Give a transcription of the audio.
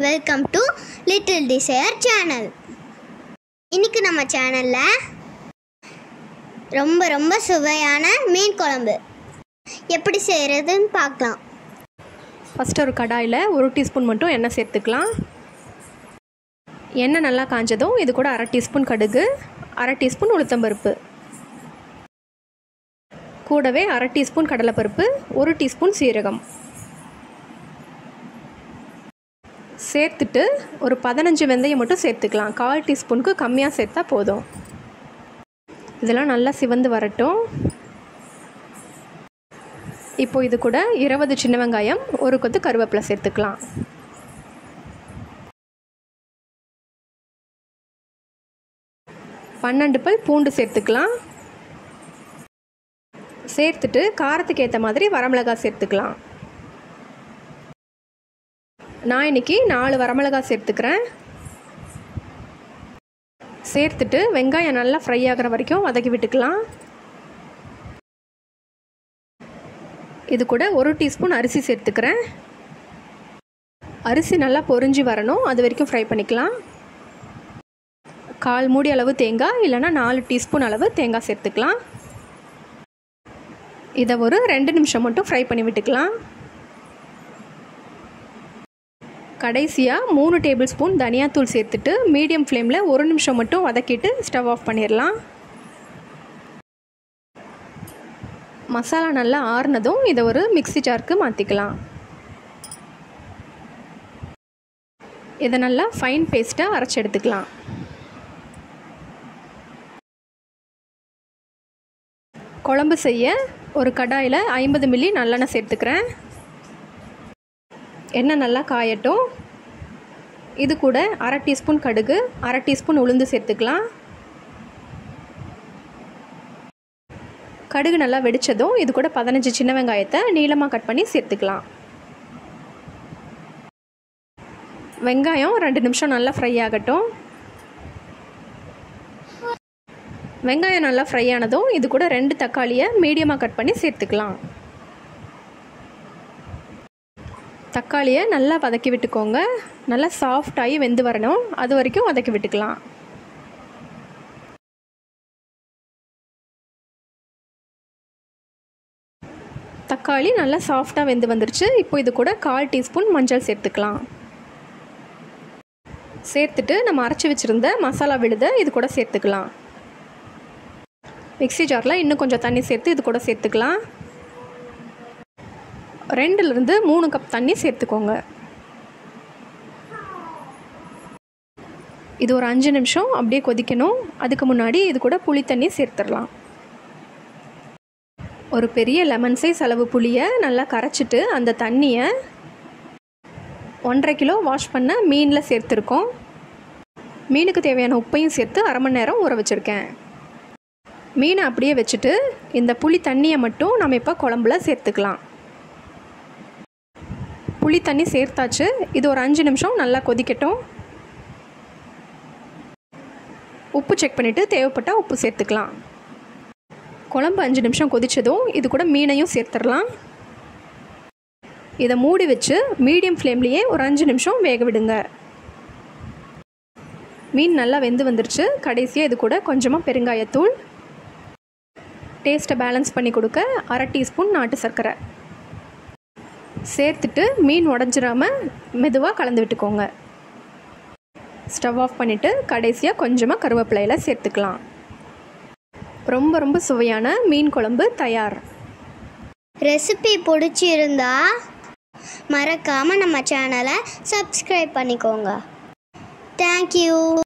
welcome to little desire channel இன்னைக்கு நம்ம சேனலில் ரொம்ப ரொம்ப சுவையான மீன் குழம்பு எப்படி செய்கிறதுன்னு பார்க்கலாம் ஃபஸ்ட்டு ஒரு கடாயில் ஒரு டீஸ்பூன் மட்டும் எண்ணெய் சேர்த்துக்கலாம் எண்ணெய் நல்லா காஞ்சதும் இது கூட அரை டீஸ்பூன் கடுகு அரை டீஸ்பூன் உளுத்தம்பருப்பு கூடவே அரை டீஸ்பூன் கடலைப்பருப்பு ஒரு டீஸ்பூன் சீரகம் சேர்த்துட்டு ஒரு பதினஞ்சு வெந்தயம் மட்டும் சேர்த்துக்கலாம் கால் டீஸ்பூனுக்கு கம்மியாக சேர்த்தா போதும் இதெல்லாம் நல்லா சிவந்து வரட்டும் இப்போ இது கூட இருபது சின்ன வெங்காயம் ஒரு கொத்து கருவேப்பிலை சேர்த்துக்கலாம் பன்னெண்டு பல் பூண்டு சேர்த்துக்கலாம் சேர்த்துட்டு காரத்துக்கு ஏற்ற மாதிரி வரமிளகாய் சேர்த்துக்கலாம் நான் இன்னைக்கு நாலு வரமிளகாய் சேர்த்துக்கிறேன் சேர்த்துட்டு வெங்காயம் நல்லா ஃப்ரை ஆகிற வரைக்கும் வதக்கி விட்டுக்கலாம் இது கூட ஒரு டீஸ்பூன் அரிசி சேர்த்துக்கிறேன் அரிசி நல்லா பொரிஞ்சு வரணும் அது வரைக்கும் ஃப்ரை பண்ணிக்கலாம் கால் மூடி அளவு தேங்காய் இல்லைன்னா நாலு டீஸ்பூன் அளவு தேங்காய் சேர்த்துக்கலாம் இதை ஒரு ரெண்டு நிமிஷம் மட்டும் ஃப்ரை பண்ணி விட்டுக்கலாம் கடைசியாக மூணு டேபிள் ஸ்பூன் தனியாத்தூள் சேர்த்துட்டு மீடியம் ஃப்ளேமில் ஒரு நிமிஷம் மட்டும் வதக்கிட்டு ஸ்டவ் ஆஃப் பண்ணிடலாம் மசாலா நல்லா ஆறுனதும் இதை ஒரு மிக்ஸி ஜாருக்கு மாற்றிக்கலாம் இதை நல்லா ஃபைன் பேஸ்ட்டாக அரைச்சி எடுத்துக்கலாம் குழம்பு செய்ய ஒரு கடாயில் ஐம்பது மில்லி நல்லெண்ணெய் சேர்த்துக்கிறேன் எண்ணெய் நல்லா காயட்டும் இது கூட அரை டீஸ்பூன் கடுகு அரை டீஸ்பூன் உளுந்து சேர்த்துக்கலாம் கடுகு நல்லா வெடித்ததும் இது கூட பதினஞ்சு சின்ன வெங்காயத்தை நீளமாக கட் பண்ணி சேர்த்துக்கலாம் வெங்காயம் ரெண்டு நிமிஷம் நல்லா ஃப்ரை ஆகட்டும் வெங்காயம் நல்லா ஃப்ரை ஆனதும் இது கூட ரெண்டு தக்காளியை மீடியமாக கட் பண்ணி சேர்த்துக்கலாம் தக்காளியை நல்லா வதக்கி விட்டுக்கோங்க நல்லா சாஃப்டாகி வெந்து வரணும் அது வரைக்கும் வதக்கி விட்டுக்கலாம் தக்காளி நல்லா சாஃப்டாக வெந்து வந்துருச்சு இப்போ இது கூட கால் டீஸ்பூன் மஞ்சள் சேர்த்துக்கலாம் சேர்த்துட்டு நம்ம அரைச்சி வச்சுருந்த மசாலா விழுதை இது கூட சேர்த்துக்கலாம் மிக்ஸி ஜாரில் இன்னும் கொஞ்சம் தண்ணி சேர்த்து இது கூட சேர்த்துக்கலாம் ரெண்டுலேருந்து மூணு கப் தண்ணி சேர்த்துக்கோங்க இது ஒரு அஞ்சு நிமிஷம் அப்படியே கொதிக்கணும் அதுக்கு முன்னாடி இது கூட புளி தண்ணி சேர்த்துடலாம் ஒரு பெரிய லெமன் சைஸ் அளவு புளியை நல்லா கரைச்சிட்டு அந்த தண்ணியை ஒன்றரை கிலோ வாஷ் பண்ண மீனில் சேர்த்துருக்கோம் மீனுக்கு தேவையான உப்பையும் சேர்த்து அரை மணி நேரம் ஊற வச்சுருக்கேன் மீனை அப்படியே வச்சுட்டு இந்த புளி தண்ணியை மட்டும் நம்ம இப்போ குழம்புல சேர்த்துக்கலாம் புளி தண்ணி சேர்த்தாச்சு இது ஒரு அஞ்சு நிமிஷம் நல்லா கொதிக்கட்டும் உப்பு செக் பண்ணிவிட்டு தேவைப்பட்டால் உப்பு சேர்த்துக்கலாம் குழம்பு அஞ்சு நிமிஷம் கொதித்ததும் இது கூட மீனையும் சேர்த்துடலாம் இதை மூடி வச்சு மீடியம் ஃப்ளேம்லேயே ஒரு அஞ்சு நிமிஷம் வேக விடுங்க மீன் நல்லா வெந்து வந்துருச்சு கடைசியாக இது கூட கொஞ்சமாக பெருங்காயத்தூள் டேஸ்ட்டை பேலன்ஸ் பண்ணி கொடுக்க அரை டீஸ்பூன் நாட்டு சர்க்கரை சேர்த்துட்டு மீன் உடஞ்சிராமல் மெதுவாக கலந்து விட்டுக்கோங்க ஸ்டவ் ஆஃப் பண்ணிவிட்டு கடைசியாக கொஞ்சமாக கருவேப்பிலையில் சேர்த்துக்கலாம் ரொம்ப ரொம்ப சுவையான மீன் குழம்பு தயார் ரெசிபி பிடிச்சிருந்தா மறக்காமல் நம்ம சேனலை சப்ஸ்கிரைப் பண்ணிக்கோங்க தேங்க்யூ